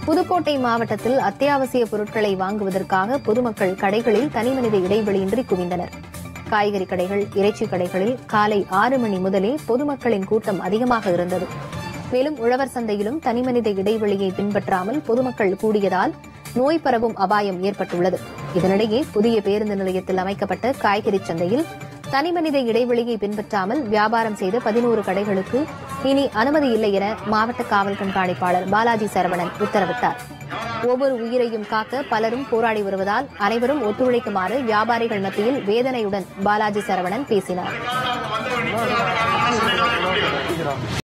புதுக்கோட்டை மாவட்டத்தில் அத்தியாவசிய பொருட்களை வாங்குவதற்காக பொதுமக்கள் கடைகளில் தனிமனித இடைவெளியின்றி குவிந்தனர் காய்கறி கடைகள் இறைச்சி கடைகளில் காலை ஆறு மணி முதலே பொதுமக்களின் கூட்டம் அதிகமாக இருந்தது மேலும் உழவர் சந்தையிலும் தனிமனித இடைவெளியை பின்பற்றாமல் பொதுமக்கள் கூடியதால் நோய் பரவும் அபாயம் ஏற்பட்டுள்ளது இதனிடையே புதிய பேருந்து நிலையத்தில் அமைக்கப்பட்ட காய்கறி சந்தையில் தனிமனித இடைவெளியை பின்பற்றாமல் வியாபாரம் செய்த பதினோரு கடைகளுக்கு இனி அனுமதி இல்லை என மாவட்ட காவல் கண்காணிப்பாளர் பாலாஜி சரவணன் உத்தரவிட்டார் ஒவ்வொரு உயிரையும் காக்க பலரும் போராடி வருவதால் அனைவரும் ஒத்துழைக்குமாறு வியாபாரிகள் மத்தியில் வேதனையுடன் பாலாஜி சரவணன் பேசினார்